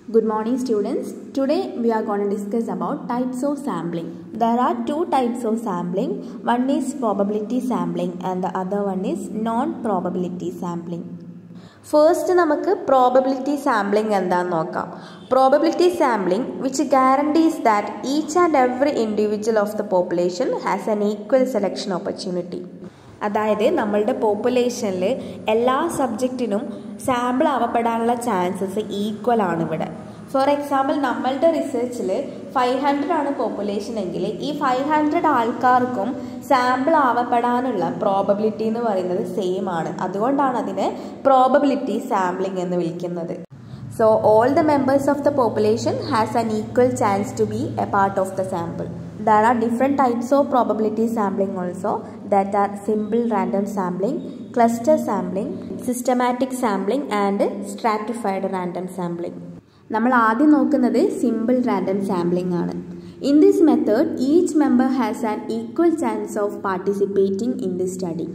Good morning students. Today we are going to discuss about types of sampling. There are two types of sampling. One is probability sampling and the other one is non-probability sampling. First നമുക്ക് probability sampling എന്താണെന്ന് നോക്കാം probability sampling which guarantees that each and every individual of the population has an equal selection opportunity അതായത് നമ്മളുടെ പോപ്പുലേഷനിൽ എല്ലാ സബ്ജക്റ്റിനും sample ആവപ്പെടാനുള്ള chances equal ആണ് ഇവിടെ ഫോർ എക്സാമ്പിൾ നമ്മളുടെ റിസർച്ചിൽ ഫൈവ് ഹൺഡ്രഡ് ആണ് പോപ്പുലേഷൻ എങ്കിൽ ഈ ഫൈവ് ഹൺഡ്രഡ് ആൾക്കാർക്കും സാമ്പിൾ ആവപ്പെടാനുള്ള പ്രോബബിലിറ്റി എന്ന് പറയുന്നത് സെയിം ആണ് അതുകൊണ്ടാണ് അതിനെ പ്രോബബിലിറ്റി സാമ്പിളിംഗ് എന്ന് വിളിക്കുന്നത് so all the members of the population has an equal chance to be a part of the sample there are different types of probability sampling also that are simple random sampling cluster sampling systematic sampling and stratified random sampling നമ്മൾ ആദ്യം നോക്കുന്നത് simple random sampling ആണ് in this method each member has an equal chance of participating in the study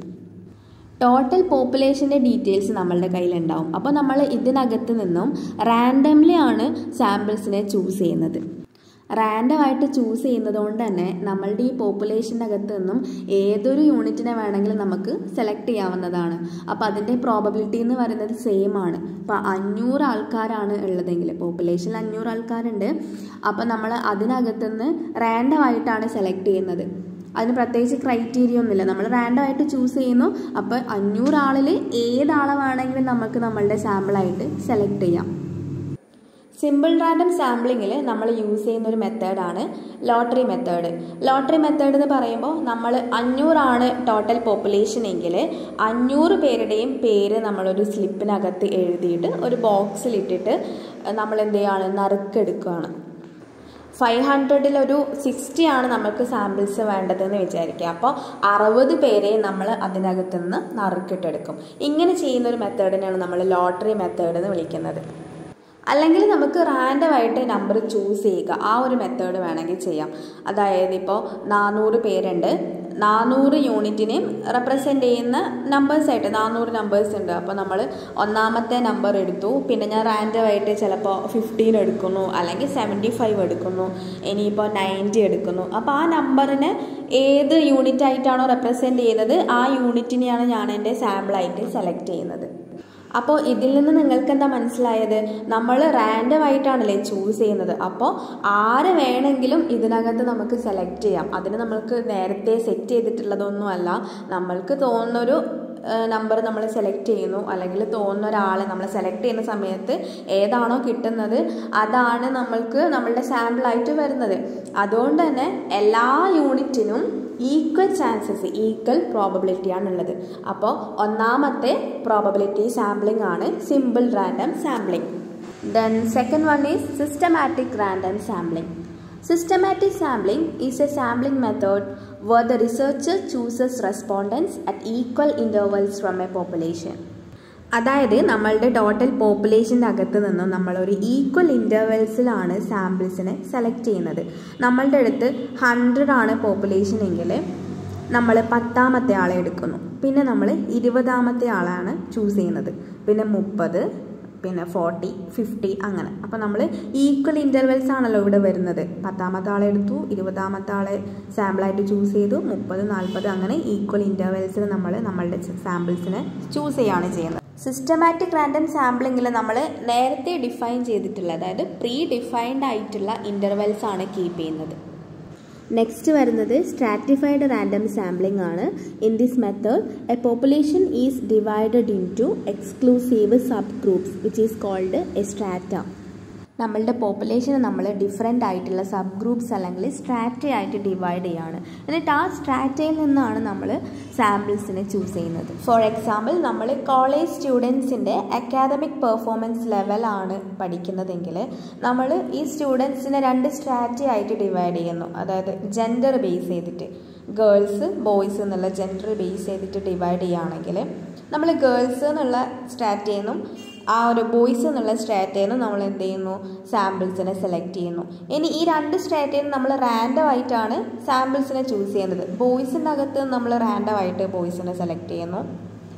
total പോപ്പുലേഷൻ്റെ details നമ്മളുടെ കയ്യിലുണ്ടാവും അപ്പോൾ നമ്മൾ ഇതിനകത്ത് നിന്നും റാൻഡംലി ആണ് സാമ്പിൾസിനെ ചൂസ് ചെയ്യുന്നത് റാൻഡമായിട്ട് ചൂസ് ചെയ്യുന്നത് കൊണ്ട് തന്നെ നമ്മളുടെ ഈ പോപ്പുലേഷൻ്റെ അകത്ത് നിന്നും ഏതൊരു യൂണിറ്റിനെ വേണമെങ്കിലും നമുക്ക് സെലക്ട് ചെയ്യാവുന്നതാണ് അപ്പോൾ അതിൻ്റെ പ്രോബബിലിറ്റി എന്ന് പറയുന്നത് സെയിം ആണ് ഇപ്പോൾ അഞ്ഞൂറ് ആൾക്കാരാണ് ഉള്ളതെങ്കിൽ പോപ്പുലേഷനിൽ അഞ്ഞൂറ് ആൾക്കാരുണ്ട് അപ്പോൾ നമ്മൾ അതിനകത്ത് നിന്ന് റാൻഡമായിട്ടാണ് സെലക്ട് ചെയ്യുന്നത് അതിന് പ്രത്യേകിച്ച് ക്രൈറ്റീരിയ ഒന്നുമില്ല നമ്മൾ റാൻഡമായിട്ട് ചൂസ് ചെയ്യുന്നു അപ്പോൾ അഞ്ഞൂറ് ആളിൽ ഏതാളെ വേണമെങ്കിലും നമുക്ക് നമ്മളുടെ സാമ്പിളായിട്ട് സെലക്ട് ചെയ്യാം സിമ്പിൾ റാൻഡം സാമ്പിളിങ്ങിൽ നമ്മൾ യൂസ് ചെയ്യുന്ന ഒരു മെത്തേഡാണ് ലോട്ടറി മെത്തേഡ് ലോട്ടറി മെത്തേഡ് എന്ന് പറയുമ്പോൾ നമ്മൾ അഞ്ഞൂറാണ് ടോട്ടൽ പോപ്പുലേഷൻ എങ്കിൽ അഞ്ഞൂറ് പേരുടെയും പേര് നമ്മളൊരു സ്ലിപ്പിനകത്ത് എഴുതിയിട്ട് ഒരു ബോക്സിലിട്ടിട്ട് നമ്മൾ എന്ത് ചെയ്യുകയാണ് നറുക്കെടുക്കുകയാണ് ഫൈവ് ഹൺഡ്രഡിൽ ഒരു സിക്സ്റ്റി ആണ് നമുക്ക് സാമ്പിൾസ് വേണ്ടതെന്ന് വിചാരിക്കുക അപ്പോൾ അറുപത് പേരെ നമ്മൾ അതിനകത്ത് നിന്ന് നറുക്കിട്ടെടുക്കും ഇങ്ങനെ ചെയ്യുന്ന ഒരു മെത്തേഡിനെയാണ് നമ്മൾ ലോട്ടറി മെത്തേഡ് എന്ന് വിളിക്കുന്നത് അല്ലെങ്കിൽ നമുക്ക് റാൻഡമായിട്ട് നമ്പർ ചൂസ് ചെയ്യുക ആ ഒരു മെത്തേഡ് വേണമെങ്കിൽ ചെയ്യാം അതായത് ഇപ്പോൾ നാനൂറ് പേരുണ്ട് നാനൂറ് യൂണിറ്റിനെയും റെപ്രസെൻ്റ് ചെയ്യുന്ന നമ്പേഴ്സായിട്ട് നാനൂറ് നമ്പേഴ്സ് ഉണ്ട് അപ്പോൾ നമ്മൾ ഒന്നാമത്തെ നമ്പർ എടുത്തു പിന്നെ ഞാൻ റാൻഡമായിട്ട് ചിലപ്പോൾ ഫിഫ്റ്റീൻ എടുക്കുന്നു അല്ലെങ്കിൽ സെവൻറ്റി ഫൈവ് എടുക്കുന്നു ഇനിയിപ്പോൾ നയൻറ്റി എടുക്കുന്നു അപ്പോൾ ആ നമ്പറിന് ഏത് യൂണിറ്റ് ആയിട്ടാണോ റെപ്രസെൻ്റ് ചെയ്യുന്നത് ആ യൂണിറ്റിനെയാണ് ഞാൻ എൻ്റെ സാമ്പിളായിട്ട് സെലക്ട് ചെയ്യുന്നത് അപ്പോൾ ഇതിൽ നിന്ന് നിങ്ങൾക്ക് എന്താ മനസ്സിലായത് നമ്മൾ റാൻഡം ആയിട്ടാണല്ലേ ചൂസ് ചെയ്യുന്നത് അപ്പോൾ ആര് വേണമെങ്കിലും ഇതിനകത്ത് നമുക്ക് സെലക്ട് ചെയ്യാം അതിന് നമ്മൾക്ക് നേരത്തെ സെറ്റ് ചെയ്തിട്ടുള്ളതൊന്നുമല്ല നമ്മൾക്ക് തോന്നുന്നൊരു നമ്പർ നമ്മൾ സെലക്ട് ചെയ്യുന്നു അല്ലെങ്കിൽ തോന്നുന്ന ഒരാളെ നമ്മൾ സെലക്ട് ചെയ്യുന്ന സമയത്ത് ഏതാണോ കിട്ടുന്നത് അതാണ് നമ്മൾക്ക് നമ്മളുടെ സാമ്പിളായിട്ട് വരുന്നത് അതുകൊണ്ട് തന്നെ എല്ലാ യൂണിറ്റിനും ഈക്വൽ ചാൻസസ് ഈക്വൽ പ്രോബബിലിറ്റി ആണുള്ളത് അപ്പോൾ ഒന്നാമത്തെ പ്രോബബിലിറ്റി സാമ്പിളിംഗ് ആണ് simple random sampling then second one is systematic random sampling Systematic sampling is a sampling method where the researcher chooses respondents at equal intervals from a population. അതായത് നമ്മളുടെ total പോപ്പുലേഷൻ്റെ അകത്ത് നിന്നും നമ്മളൊരു equal ഇൻ്റർവെൽസിലാണ് സാമ്പിൾസിനെ select ചെയ്യുന്നത് നമ്മളുടെ അടുത്ത് hundred ആണ് population എങ്കിൽ നമ്മൾ പത്താമത്തെ ആളെ എടുക്കുന്നു പിന്നെ നമ്മൾ ഇരുപതാമത്തെ ആളാണ് ചൂസ് ചെയ്യുന്നത് പിന്നെ മുപ്പത് പിന്നെ ഫോർട്ടി ഫിഫ്റ്റി അങ്ങനെ അപ്പോൾ നമ്മൾ ഈക്വൽ ഇൻ്റർവെൽസ് ആണല്ലോ ഇവിടെ വരുന്നത് പത്താമത്തെ ആളെ എടുത്തു ഇരുപതാമത്തെ ആളെ സാമ്പിളായിട്ട് ചൂസ് ചെയ്തു മുപ്പത് നാൽപ്പത് അങ്ങനെ ഈക്വൽ ഇൻ്റർവെൽസിൽ നമ്മൾ നമ്മളുടെ സാമ്പിൾസിനെ ചൂസ് ചെയ്യുകയാണ് ചെയ്യുന്നത് സിസ്റ്റമാറ്റിക് റാൻഡം സാമ്പിളിങ്ങിൽ നമ്മൾ നേരത്തെ ഡിഫൈൻ ചെയ്തിട്ടുള്ള അതായത് പ്രീ ഡിഫൈൻഡ് ആയിട്ടുള്ള ഇൻ്റർവെൽസ് ആണ് കീപ്പ് ചെയ്യുന്നത് നെക്സ്റ്റ് വരുന്നത് സ്ട്രാറ്റിഫൈഡ് റാൻഡം സാമ്പിളിംഗ് ആണ് in this method a population is divided into exclusive subgroups which is called a strata നമ്മളുടെ പോപ്പുലേഷനെ നമ്മൾ ഡിഫറെൻ്റ് ആയിട്ടുള്ള സബ് ഗ്രൂപ്പ്സ് അല്ലെങ്കിൽ സ്ട്രാറ്റ ആയിട്ട് ഡിവൈഡ് ചെയ്യുകയാണ് എന്നിട്ട് ആ സ്ട്രാറ്റയിൽ നിന്നാണ് നമ്മൾ സാമ്പിൾസിനെ ചൂസ് ചെയ്യുന്നത് ഫോർ എക്സാമ്പിൾ നമ്മൾ കോളേജ് സ്റ്റുഡൻസിൻ്റെ അക്കാദമിക് പെർഫോമൻസ് ലെവലാണ് പഠിക്കുന്നതെങ്കിൽ നമ്മൾ ഈ സ്റ്റുഡൻസിനെ രണ്ട് സ്ട്രാറ്റ ആയിട്ട് ഡിവൈഡ് ചെയ്യുന്നു അതായത് ജെൻഡർ ബേസ് ചെയ്തിട്ട് ഗേൾസ് ബോയ്സ് എന്നുള്ള ജെൻഡർ ബേസ് ചെയ്തിട്ട് ഡിവൈഡ് ചെയ്യുകയാണെങ്കിൽ നമ്മൾ ഗേൾസ് എന്നുള്ള സ്ട്രാറ്റയിൽ നിന്നും ആ ഒരു ബോയ്സ് എന്നുള്ള സ്ട്രാറ്റയിൽ നിന്ന് നമ്മൾ എന്ത് ചെയ്യുന്നു സാമ്പിൾസിനെ സെലക്ട് ചെയ്യുന്നു ഇനി ഈ രണ്ട് സ്ട്രാറ്റയിൽ നമ്മൾ റാൻഡം ആയിട്ടാണ് സാമ്പിൾസിനെ ചൂസ് ചെയ്യുന്നത് ബോയ്സിൻ്റെ അകത്ത് നമ്മൾ റാൻഡം ആയിട്ട് ബോയ്സിനെ സെലക്ട് ചെയ്യുന്നു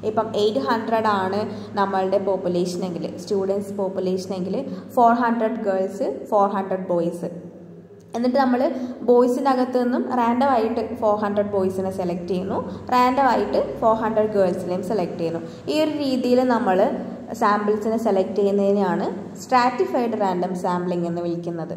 ഇപ്പം എയ്റ്റ് ഹൺഡ്രഡ് ആണ് നമ്മളുടെ പോപ്പുലേഷൻ എങ്കിൽ സ്റ്റുഡൻസ് പോപ്പുലേഷൻ എങ്കിൽ four hundred girls four hundred boys എന്നിട്ട് നമ്മൾ ബോയ്സിൻ്റെ അകത്ത് നിന്നും റാൻഡം ആയിട്ട് ഫോർ ഹൺഡ്രഡ് ബോയ്സിനെ സെലക്ട് ചെയ്യുന്നു റാൻഡം ആയിട്ട് ഫോർ ഹൺഡ്രഡ് ഗേൾസിനെയും സെലക്ട് ചെയ്യുന്നു ഈ ഒരു രീതിയിൽ നമ്മൾ സാമ്പിൾസിനെ സെലക്ട് ചെയ്യുന്നതിനെയാണ് സ്ട്രാറ്റിഫൈഡ് റാൻഡം സാമ്പിളിംഗ് എന്ന് വിളിക്കുന്നത്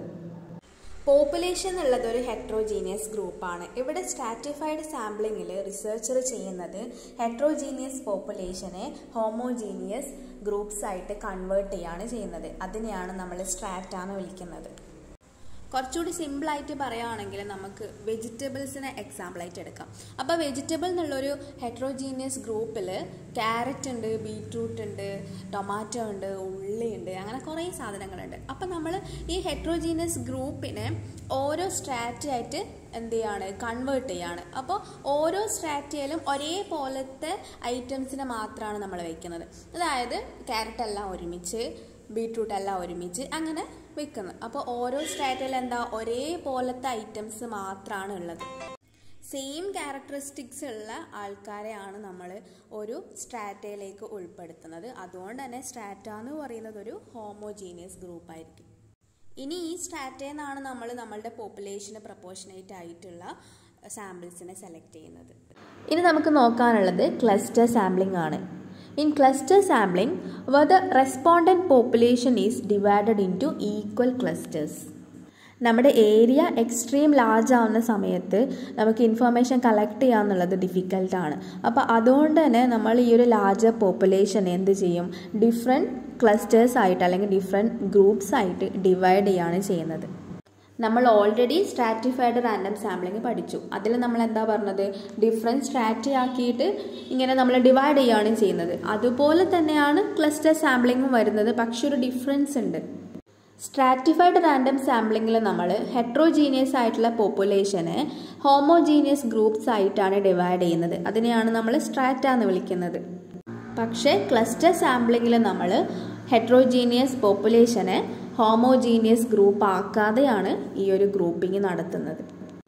പോപ്പുലേഷൻ എന്നുള്ളത് ഒരു ഹെട്രോജീനിയസ് ഗ്രൂപ്പാണ് ഇവിടെ സ്ട്രാറ്റിഫൈഡ് സാമ്പിളിങ്ങിൽ റിസർച്ചർ ചെയ്യുന്നത് ഹെട്രോജീനിയസ് പോപ്പുലേഷനെ ഹോമോജീനിയസ് ഗ്രൂപ്പ്സ് ആയിട്ട് കൺവേർട്ട് ചെയ്യാണ് ചെയ്യുന്നത് അതിനെയാണ് നമ്മൾ സ്ട്രാറ്റ എന്ന് വിളിക്കുന്നത് കുറച്ചുകൂടി സിമ്പിളായിട്ട് പറയുകയാണെങ്കിൽ നമുക്ക് വെജിറ്റബിൾസിനെ എക്സാമ്പിളായിട്ട് എടുക്കാം അപ്പോൾ വെജിറ്റബിൾ എന്നുള്ളൊരു ഹെട്രോജീനിയസ് ഗ്രൂപ്പിൽ ക്യാരറ്റ് ഉണ്ട് ബീട്രൂട്ട് ഉണ്ട് ടൊമാറ്റോ ഉണ്ട് ഉള്ളി ഉണ്ട് അങ്ങനെ കുറേ സാധനങ്ങളുണ്ട് അപ്പോൾ നമ്മൾ ഈ ഹെട്രോജീനിയസ് ഗ്രൂപ്പിനെ ഓരോ സ്ട്രാറ്റയായിട്ട് എന്ത് ചെയ്യാണ് കൺവേർട്ട് ചെയ്യാണ് അപ്പോൾ ഓരോ സ്ട്രാറ്റയിലും ഒരേപോലത്തെ ഐറ്റംസിനെ മാത്രമാണ് നമ്മൾ വയ്ക്കുന്നത് അതായത് ക്യാരറ്റ് എല്ലാം ഒരുമിച്ച് ബീട്രൂട്ട് എല്ലാം ഒരുമിച്ച് അങ്ങനെ വെക്കുന്നത് അപ്പോൾ ഓരോ സ്ട്രാറ്റയിൽ എന്താ ഒരേപോലത്തെ ഐറ്റംസ് മാത്രമാണ് ഉള്ളത് സെയിം ക്യാരക്ടറിസ്റ്റിക്സ് ഉള്ള ആൾക്കാരെയാണ് നമ്മൾ ഒരു സ്ട്രാറ്റയിലേക്ക് ഉൾപ്പെടുത്തുന്നത് അതുകൊണ്ട് തന്നെ സ്ട്രാറ്റ എന്ന് പറയുന്നത് ഒരു ഹോമോജീനിയസ് ഗ്രൂപ്പ് ആയിരിക്കും ഇനി ഈ സ്ട്രാറ്റയിൽ നിന്നാണ് നമ്മൾ നമ്മളുടെ പോപ്പുലേഷന് പ്രപ്പോർഷനേറ്റ് ആയിട്ടുള്ള സാമ്പിൾസിനെ സെലക്ട് ചെയ്യുന്നത് ഇനി നമുക്ക് നോക്കാനുള്ളത് ക്ലസ്റ്റർ സാമ്പിളിംഗ് ആണ് In cluster sampling, where the respondent population is divided into equal clusters. നമ്മുടെ ഏരിയ എക്സ്ട്രീം ലാർജ് ആവുന്ന സമയത്ത് നമുക്ക് ഇൻഫർമേഷൻ കളക്ട് ചെയ്യുക എന്നുള്ളത് ഡിഫിക്കൽട്ടാണ് അപ്പോൾ അതുകൊണ്ട് തന്നെ നമ്മൾ ഈ ഒരു ലാർജർ പോപ്പുലേഷൻ എന്ത് ചെയ്യും ഡിഫറെൻറ്റ് ക്ലസ്റ്റേഴ്സ് ആയിട്ട് അല്ലെങ്കിൽ ഡിഫറെൻറ്റ് ഗ്രൂപ്പ്സ് ആയിട്ട് ഡിവൈഡ് ചെയ്യുകയാണ് ചെയ്യുന്നത് നമ്മൾ ഓൾറെഡി സ്ട്രാറ്റിഫൈഡ് റാൻഡം സാമ്പിളിങ് പഠിച്ചു അതിൽ നമ്മൾ എന്താ പറഞ്ഞത് ഡിഫറെൻറ്റ് സ്ട്രാറ്റി ആക്കിയിട്ട് ഇങ്ങനെ നമ്മൾ ഡിവൈഡ് ചെയ്യുകയാണ് ചെയ്യുന്നത് അതുപോലെ തന്നെയാണ് ക്ലസ്റ്റർ സാമ്പിളിങ്ങും വരുന്നത് പക്ഷെ ഒരു ഡിഫറൻസ് ഉണ്ട് സ്ട്രാറ്റിഫൈഡ് റാൻഡം സാമ്പിളിങ്ങിൽ നമ്മൾ ഹെട്രോജീനിയസ് ആയിട്ടുള്ള പോപ്പുലേഷനെ ഹോമോജീനിയസ് ഗ്രൂപ്പ്സ് ആയിട്ടാണ് ഡിവൈഡ് ചെയ്യുന്നത് അതിനെയാണ് നമ്മൾ സ്ട്രാറ്റ എന്ന് വിളിക്കുന്നത് പക്ഷേ ക്ലസ്റ്റർ സാമ്പിളിങ്ങിൽ നമ്മൾ ഹെട്രോജീനിയസ് പോപ്പുലേഷനെ ഹോമോജീനിയസ് ഗ്രൂപ്പ് ആക്കാതെയാണ് ഈ ഒരു ഗ്രൂപ്പിംഗ് നടത്തുന്നത്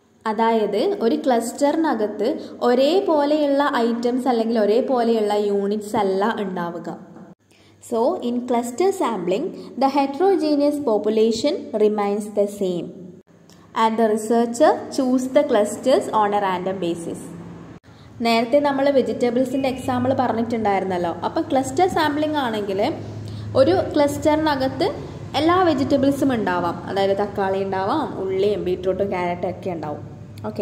അതായത് ഒരു ക്ലസ്റ്ററിനകത്ത് ഒരേപോലെയുള്ള ഐറ്റംസ് അല്ലെങ്കിൽ ഒരേപോലെയുള്ള യൂണിറ്റ്സ് അല്ല ഉണ്ടാവുക so in cluster sampling the heterogeneous population remains the same and the researcher choose the clusters on a random basis നേരത്തെ നമ്മൾ വെജിറ്റബിൾസിൻ്റെ എക്സാമ്പിൾ പറഞ്ഞിട്ടുണ്ടായിരുന്നല്ലോ അപ്പോൾ ക്ലസ്റ്റർ സാമ്പിളിംഗ് ആണെങ്കിൽ ഒരു ക്ലസ്റ്ററിനകത്ത് എല്ലാ വെജിറ്റബിൾസും ഉണ്ടാവാം അതായത് തക്കാളി ഉണ്ടാവാം ഉള്ളിയും ബീട്രൂട്ടും ക്യാരറ്റും ഒക്കെ ഉണ്ടാവും okay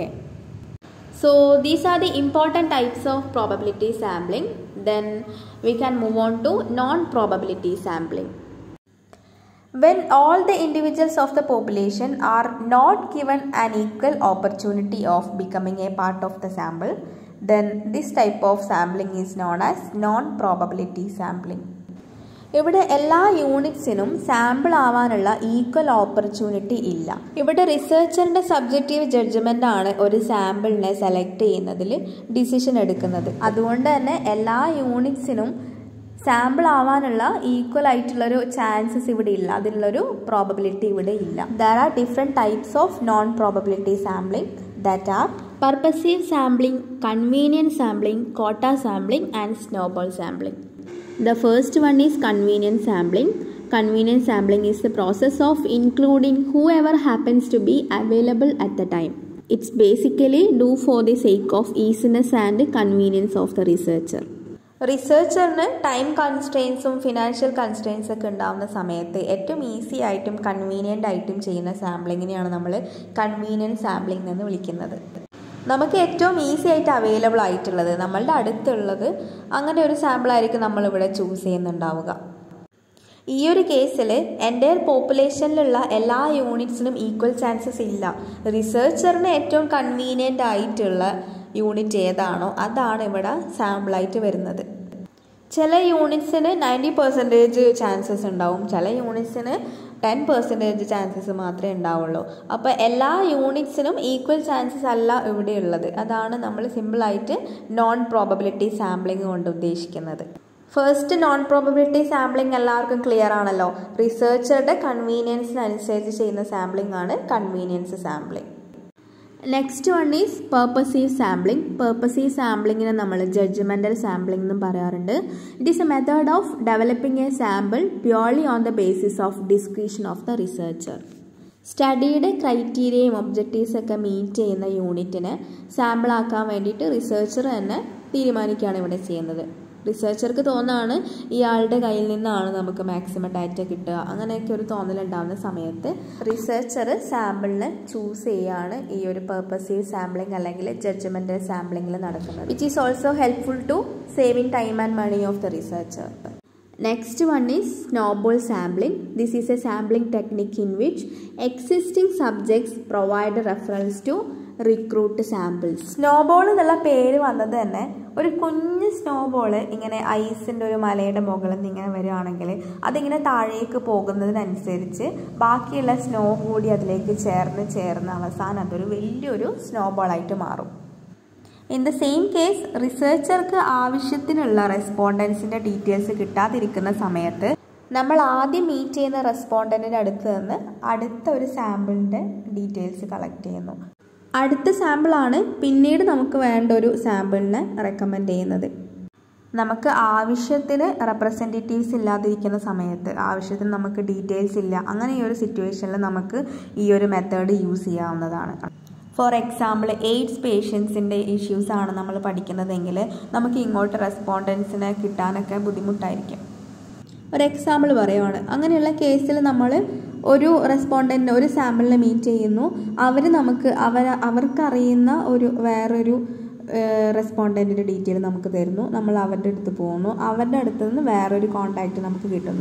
so these are the important types of probability sampling then we can move on to non probability sampling When all the individuals of the population are not given an equal opportunity of becoming a part of the sample, then this type of sampling is known as non-probability sampling. ഇവിടെ എല്ലാ യൂണിറ്റ്സിനും sample ആവാനുള്ള equal opportunity ഇല്ല ഇവിടെ റിസർച്ചറിൻ്റെ subjective judgement ആണ് ഒരു സാമ്പിളിനെ select ചെയ്യുന്നതിൽ decision എടുക്കുന്നത് അതുകൊണ്ട് തന്നെ എല്ലാ യൂണിറ്റ്സിനും സാമ്പിൾ ആവാനുള്ള ഈക്വൽ ആയിട്ടുള്ളൊരു ചാൻസസ് ഇവിടെ ഇല്ല അതിനുള്ളൊരു പ്രോബബിലിറ്റി ഇവിടെ ഇല്ല there are different types of non probability sampling that are purposive sampling convenient sampling quota sampling and snowball sampling The first one is convenient sampling. Convenient sampling is the process of including whoever happens to be available at the time. It's basically do for the sake of easiness and convenience of the researcher. റിസർച്ചറിന് time കൺസ്ട്രെയിൻസും financial constraints ഒക്കെ ഉണ്ടാകുന്ന സമയത്ത് ഏറ്റവും easy ആയിട്ടും convenient ആയിട്ടും ചെയ്യുന്ന സാമ്പിളിങ്ങിനെയാണ് നമ്മൾ കൺവീനിയൻറ്റ് സാമ്പിളിംഗ് എന്ന് വിളിക്കുന്നത് നമുക്ക് ഏറ്റവും ഈസി ആയിട്ട് അവൈലബിൾ ആയിട്ടുള്ളത് നമ്മളുടെ അടുത്തുള്ളത് അങ്ങനെ ഒരു സാമ്പിളായിരിക്കും നമ്മളിവിടെ ചൂസ് ചെയ്യുന്നുണ്ടാവുക ഈ ഒരു കേസിൽ എൻ്റെ പോപ്പുലേഷനിലുള്ള എല്ലാ യൂണിറ്റ്സിനും ഈക്വൽ ചാൻസസ് ഇല്ല റിസർച്ചറിന് ഏറ്റവും കൺവീനിയൻ്റ് ആയിട്ടുള്ള യൂണിറ്റ് ഏതാണോ അതാണ് ഇവിടെ സാമ്പിളായിട്ട് വരുന്നത് ചില യൂണിറ്റ്സിന് നയൻറ്റി പെർസെൻറ്റേജ് ചാൻസസ് ഉണ്ടാവും ചില യൂണിറ്റ്സിന് ടെൻ പെർസെൻറ്റേജ് ചാൻസസ് മാത്രമേ ഉണ്ടാവുള്ളൂ അപ്പോൾ എല്ലാ യൂണിറ്റ്സിനും ഈക്വൽ ചാൻസസ് അല്ല ഇവിടെ ഉള്ളത് അതാണ് നമ്മൾ സിമ്പിളായിട്ട് നോൺ പ്രോബബിലിറ്റി സാമ്പിളിംഗ് കൊണ്ട് ഉദ്ദേശിക്കുന്നത് ഫസ്റ്റ് നോൺ പ്രോബബിലിറ്റി സാമ്പിളിംഗ് എല്ലാവർക്കും ക്ലിയർ ആണല്ലോ റിസർച്ചറുടെ കൺവീനിയൻസിനനുസരിച്ച് ചെയ്യുന്ന സാമ്പിളിംഗ് ആണ് convenience sampling next one is purposive sampling പേർപ്പസീവ് സാമ്പിളിങ്ങിനെ നമ്മൾ ജഡ്ജ്മെൻ്റൽ സാമ്പിളിംഗ് എന്നും പറയാറുണ്ട് it is a method of developing a sample purely on the basis of description of the researcher സ്റ്റഡിയുടെ ക്രൈറ്റീരിയയും ഒബ്ജക്റ്റീവ്സ് ഒക്കെ മീറ്റ് ചെയ്യുന്ന യൂണിറ്റിനെ സാമ്പിളാക്കാൻ വേണ്ടിയിട്ട് റിസർച്ചർ തന്നെ തീരുമാനിക്കുകയാണ് ഇവിടെ ചെയ്യുന്നത് റിസർച്ചർക്ക് തോന്നാണ് ഇയാളുടെ കയ്യിൽ നിന്നാണ് നമുക്ക് മാക്സിമം ഡാറ്റ കിട്ടുക അങ്ങനെയൊക്കെ ഒരു തോന്നലുണ്ടാകുന്ന സമയത്ത് റിസർച്ചർ സാമ്പിളിനെ ചൂസ് ചെയ്യുകയാണ് ഈ ഒരു പേർപ്പസീവ് സാമ്പിളിംഗ് അല്ലെങ്കിൽ ജഡ്ജ്മെൻ്റൽ സാമ്പിളിംഗിൽ നടക്കുന്നത് which is also helpful to saving time and money of the researcher Next one is snowball sampling. This is a sampling technique in which existing subjects provide reference to recruit samples snowball എന്നുള്ള പേര് വന്നത് തന്നെ ഒരു കുഞ്ഞ് snowball ഇങ്ങനെ ഐസിൻ്റെ ഒരു മലയുടെ മുകളിൽ നിന്ന് ഇങ്ങനെ വരികയാണെങ്കിൽ അതിങ്ങനെ താഴേക്ക് പോകുന്നതിനനുസരിച്ച് ബാക്കിയുള്ള സ്നോ കൂടി അതിലേക്ക് ചേർന്ന് ചേർന്ന് അവസാനം അതൊരു വലിയൊരു സ്നോബോളായിട്ട് മാറും ഇൻ ദ സെയിം കേസ് റിസർച്ചർക്ക് ആവശ്യത്തിനുള്ള റെസ്പോണ്ടൻസിൻ്റെ ഡീറ്റെയിൽസ് കിട്ടാതിരിക്കുന്ന സമയത്ത് നമ്മൾ ആദ്യം മീറ്റ് ചെയ്യുന്ന റെസ്പോണ്ടൻറ്റിൻ്റെ അടുത്ത് നിന്ന് അടുത്ത ഒരു സാമ്പിളിൻ്റെ ഡീറ്റെയിൽസ് കളക്ട് ചെയ്യുന്നു അടുത്ത സാമ്പിളാണ് പിന്നീട് നമുക്ക് വേണ്ട ഒരു സാമ്പിളിനെ റെക്കമെൻഡ് ചെയ്യുന്നത് നമുക്ക് ആവശ്യത്തിന് റെപ്രസെൻറ്റേറ്റീവ്സ് ഇല്ലാതിരിക്കുന്ന സമയത്ത് ആവശ്യത്തിന് നമുക്ക് ഡീറ്റെയിൽസ് ഇല്ല അങ്ങനെ ഈ ഒരു സിറ്റുവേഷനിൽ നമുക്ക് ഈ ഒരു മെത്തേഡ് യൂസ് ചെയ്യാവുന്നതാണ് ഫോർ എക്സാമ്പിൾ എയ്ഡ്സ് പേഷ്യൻസിൻ്റെ ഇഷ്യൂസ് ആണ് നമ്മൾ പഠിക്കുന്നതെങ്കിൽ നമുക്ക് ഇങ്ങോട്ട് റെസ്പോണ്ടൻസിനെ കിട്ടാനൊക്കെ ബുദ്ധിമുട്ടായിരിക്കും ഒരു എക്സാമ്പിൾ പറയുവാണ് അങ്ങനെയുള്ള കേസിൽ നമ്മൾ ഒരു റെസ്പോണ്ടൻറ്റിനെ ഒരു സാമ്പിളിനെ മീറ്റ് ചെയ്യുന്നു അവർ നമുക്ക് അവർ അവർക്കറിയുന്ന ഒരു വേറൊരു റെസ്പോണ്ടൻറ്റിൻ്റെ ഡീറ്റെയിൽ നമുക്ക് തരുന്നു നമ്മൾ അവരുടെ അടുത്ത് പോകുന്നു അവരുടെ അടുത്ത് നിന്ന് വേറൊരു കോണ്ടാക്റ്റ് നമുക്ക് കിട്ടുന്നു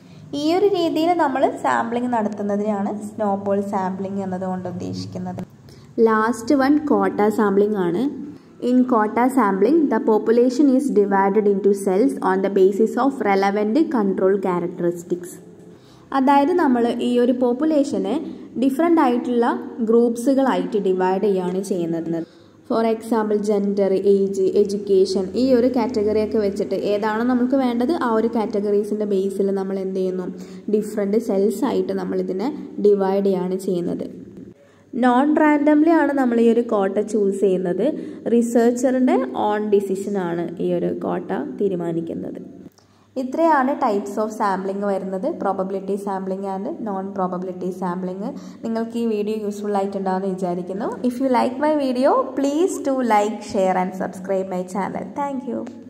ഈ ഒരു രീതിയിൽ നമ്മൾ സാമ്പിളിംഗ് നടത്തുന്നതിനാണ് സ്നോബോൾ സാമ്പിളിംഗ് എന്നതുകൊണ്ട് ഉദ്ദേശിക്കുന്നത് ലാസ്റ്റ് വൺ കോട്ട സാമ്പിളിംഗ് ആണ് in quota sampling the population is divided into cells on the basis of relevant control characteristics അതായത് നമ്മൾ ഈ ഒരു പോപ്പുലേഷനെ ഡിഫറെൻ്റ് ആയിട്ടുള്ള ഗ്രൂപ്പ്സുകളായിട്ട് ഡിവൈഡ് ചെയ്യുകയാണ് ചെയ്യുന്നത് for example gender age education ഈ ഒരു കാറ്റഗറിയൊക്കെ വെച്ചിട്ട് ഏതാണോ നമുക്ക് വേണ്ടത് ആ ഒരു കാറ്റഗറീസിൻ്റെ ബേസിൽ നമ്മൾ എന്ത് ചെയ്യുന്നു ഡിഫറെൻറ്റ് സെൽസ് ആയിട്ട് നമ്മൾ ഇതിനെ ഡിവൈഡ് ചെയ്യാണ് ചെയ്യുന്നത് നോൺ റാൻഡംലി ആണ് നമ്മൾ ഈ ഒരു കോട്ട ചൂസ് ചെയ്യുന്നത് റിസർച്ചറിൻ്റെ ഓൺ ഡിസിഷനാണ് ഈ ഒരു കോട്ട തീരുമാനിക്കുന്നത് ഇത്രയാണ് ടൈപ്സ് ഓഫ് സാമ്പിളിംഗ് വരുന്നത് probability sampling and non probability sampling നിങ്ങൾക്ക് ഈ വീഡിയോ യൂസ്ഫുൾ ആയിട്ടുണ്ടാവുമെന്ന് വിചാരിക്കുന്നു if you like my video please to like share and subscribe my channel thank